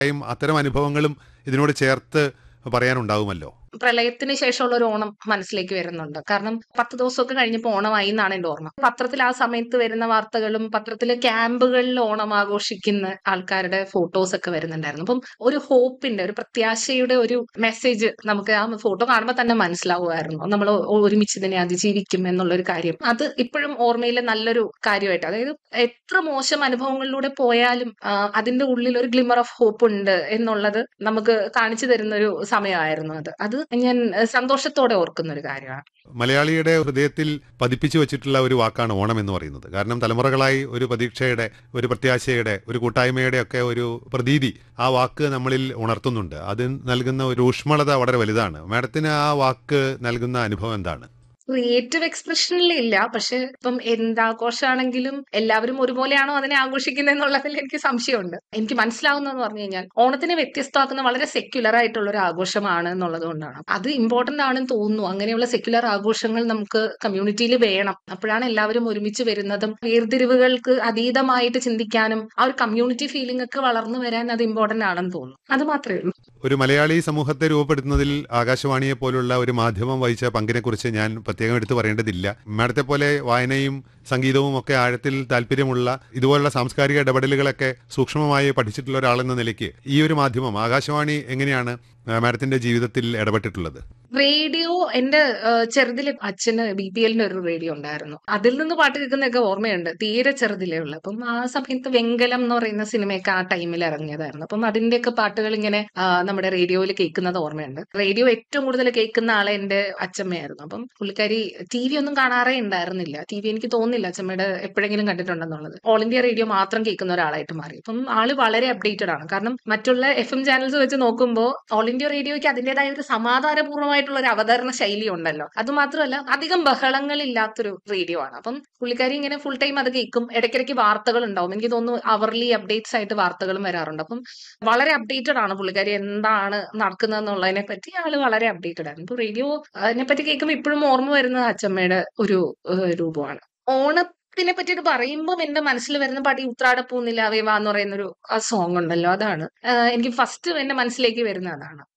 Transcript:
അത്തരം അനുഭവങ്ങളും ഇതിനോട് ചേർത്ത് പറയാനുണ്ടാവുമല്ലോ പ്രളയത്തിന് ശേഷമുള്ള ഒരു ഓണം മനസ്സിലേക്ക് വരുന്നുണ്ട് കാരണം പത്ത് ദിവസമൊക്കെ കഴിഞ്ഞപ്പോൾ ഓണമായി എന്നാണ് എന്റെ ഓർമ്മ പത്രത്തിൽ ആ സമയത്ത് വരുന്ന വാർത്തകളും പത്രത്തിലെ ക്യാമ്പുകളിൽ ഓണം ആഘോഷിക്കുന്ന ആൾക്കാരുടെ ഫോട്ടോസ് ഒക്കെ വരുന്നുണ്ടായിരുന്നു അപ്പം ഒരു ഹോപ്പിന്റെ ഒരു പ്രത്യാശയുടെ ഒരു മെസ്സേജ് നമുക്ക് ആ ഫോട്ടോ കാണുമ്പോൾ തന്നെ മനസ്സിലാവുമായിരുന്നു നമ്മൾ ഒരുമിച്ച് ഇതിനെ അതിജീവിക്കും എന്നുള്ള ഒരു കാര്യം അത് ഇപ്പോഴും ഓർമ്മയിലെ നല്ലൊരു കാര്യമായിട്ട് അതായത് എത്ര മോശം അനുഭവങ്ങളിലൂടെ പോയാലും ആ, അതിന്റെ ഉള്ളിൽ ഒരു ഗ്ലിമർ ഓഫ് ഹോപ്പ് ഉണ്ട് എന്നുള്ളത് നമുക്ക് കാണിച്ചു തരുന്ന ഒരു സമയമായിരുന്നു അത് അത് ഞാൻ ഏഹ്, സന്തോഷത്തോടെ ഓർക്കുന്ന ഒരു കാര്യമാണ് മലയാളിയുടെ ഹൃദയത്തിൽ പതിപ്പിച്ചു വെച്ചിട്ടുള്ള ഒരു വാക്കാണ് ഓണം എന്ന് പറയുന്നത് കാരണം തലമുറകളായി ഒരു പ്രതീക്ഷയുടെ ഒരു പ്രത്യാശയുടെ ഒരു കൂട്ടായ്മയുടെ ഒക്കെ ഒരു പ്രതീതി ആ വാക്ക് നമ്മളിൽ ഉണർത്തുന്നുണ്ട് അത് നൽകുന്ന ഒരു ഊഷ്മളത വളരെ വലുതാണ് മാഡത്തിന് ആ വാക്ക് നൽകുന്ന അനുഭവം എന്താണ് ക്രിയേറ്റീവ് എക്സ്പ്രഷനിൽ ഇല്ല പക്ഷെ ഇപ്പം എന്താഘോഷമാണെങ്കിലും എല്ലാവരും ഒരുപോലെയാണോ അതിനെ ആഘോഷിക്കുന്നത് എന്നുള്ളതിൽ എനിക്ക് സംശയമുണ്ട് എനിക്ക് മനസ്സിലാവുന്നതെന്ന് പറഞ്ഞു കഴിഞ്ഞാൽ ഓണത്തിനെ വ്യത്യസ്തമാക്കുന്ന വളരെ സെക്യുലർ ആയിട്ടുള്ള ഒരു ആഘോഷമാണ് എന്നുള്ളത് കൊണ്ടാണ് അത് ഇമ്പോർട്ടന്റ് ആണെന്ന് തോന്നുന്നു അങ്ങനെയുള്ള സെക്യുലർ ആഘോഷങ്ങൾ നമുക്ക് കമ്മ്യൂണിറ്റിയിൽ വേണം അപ്പോഴാണ് എല്ലാവരും ഒരുമിച്ച് വരുന്നതും വേർതിരിവുകൾക്ക് അതീതമായിട്ട് ചിന്തിക്കാനും ആ ഒരു കമ്മ്യൂണിറ്റി ഫീലിംഗ് ഒക്കെ വളർന്നു വരാൻ അത് ഇമ്പോർട്ടന്റ് ആണെന്ന് തോന്നുന്നു അത് മാത്രമേ ഉള്ളൂ ഒരു മലയാളി സമൂഹത്തെ രൂപപ്പെടുത്തുന്നതിൽ ആകാശവാണിയെ പോലുള്ള ഒരു മാധ്യമം വഹിച്ച പങ്കിനെക്കുറിച്ച് ഞാൻ പ്രത്യേകം എടുത്തു പറയേണ്ടതില്ല മാഡത്തെ പോലെ വായനയും സംഗീതവും ഒക്കെ ആഴത്തിൽ താല്പര്യമുള്ള ഇതുപോലുള്ള സാംസ്കാരിക ഇടപെടലുകളൊക്കെ സൂക്ഷ്മമായി പഠിച്ചിട്ടുള്ള ഒരാളെന്ന നിലയ്ക്ക് ഈ ഒരു മാധ്യമം ആകാശവാണി എങ്ങനെയാണ് ആ, മാഡത്തിന്റെ ജീവിതത്തിൽ ഇടപെട്ടിട്ടുള്ളത് റേഡിയോ എന്റെ ചെറുതില് അച്ഛന് ബി പി എല്ലിന്റെ ഒരു റേഡിയോ ഉണ്ടായിരുന്നു അതിൽ നിന്ന് പാട്ട് കേൾക്കുന്നതൊക്കെ ഓർമ്മയുണ്ട് തീരെ ചെറുതിലേ ഉള്ളു അപ്പം ആ സമയത്ത് വെങ്കലം എന്ന് പറയുന്ന സിനിമയൊക്കെ ആ ടൈമിൽ ഇറങ്ങിയതായിരുന്നു അപ്പം അതിന്റെയൊക്കെ പാട്ടുകൾ ഇങ്ങനെ ആ, നമ്മുടെ റേഡിയോയിൽ കേൾക്കുന്നത് ഓർമ്മയുണ്ട് റേഡിയോ ഏറ്റവും കൂടുതൽ കേൾക്കുന്ന ആളെ എന്റെ അച്ഛമ്മയായിരുന്നു അപ്പം പുള്ളിക്കാരി ടി വി ഒന്നും കാണാറേ ഉണ്ടായിരുന്നില്ല ടി വി എനിക്ക് തോന്നുന്നില്ല അച്ഛമ്മയുടെ എപ്പോഴെങ്കിലും കണ്ടിട്ടുണ്ടെന്നുള്ളത് ഓൾ ഇന്ത്യ റേഡിയോ മാത്രം കേൾക്കുന്ന ഒരാളായിട്ട് മാറി അപ്പം ആള് വളരെ അപ്ഡേറ്റഡ് ആണ് കാരണം മറ്റുള്ള എഫ് എം ചാനൽസ് വെച്ച് നോക്കുമ്പോൾ ഓൾ ഇന്ത്യ റേഡിയോയ്ക്ക് അതിന്റേതായ ഒരു സമാധാനപൂർവ്വമായിട്ടുള്ള ഒരു അവതരണ ശൈലി ഉണ്ടല്ലോ അത് മാത്രമല്ല അധികം ബഹളങ്ങളില്ലാത്തൊരു റേഡിയോ ആണ് അപ്പം പുള്ളിക്കാരി ഇങ്ങനെ ഫുൾ ടൈം അത് കേൾക്കും ഇടയ്ക്കിടയ്ക്ക് വാർത്തകൾ ഉണ്ടാവും എനിക്ക് തോന്നുന്നു അവർലി അപ്ഡേറ്റ്സ് ആയിട്ട് വാർത്തകളും വരാറുണ്ട് അപ്പം വളരെ അപ്ഡേറ്റഡ് ആണ് പുള്ളിക്കാരി എന്താണ് നടക്കുന്നതെന്നുള്ളതിനെ പറ്റി ആള് വളരെ അപ്ഡേറ്റഡ് ആണ് ഇപ്പൊ റേഡിയോ അതിനെ പറ്റി കേൾക്കുമ്പോൾ ഇപ്പോഴും ഓർമ്മ വരുന്നത് അച്ഛമ്മയുടെ ഒരു ഏഹ്, രൂപമാണ് ഓണത്തിനെ പറ്റിയിട്ട് പറയുമ്പോൾ എന്റെ മനസ്സിൽ വരുന്ന പാട്ട് ഈ ഉത്രാടപ്പൂ നിലാവേ വാ എന്ന് പറയുന്ന ഒരു സോങ് ഉണ്ടല്ലോ അതാണ് ഏഹ്, എനിക്ക് ഫസ്റ്റ് എന്റെ മനസ്സിലേക്ക് വരുന്ന അതാണ്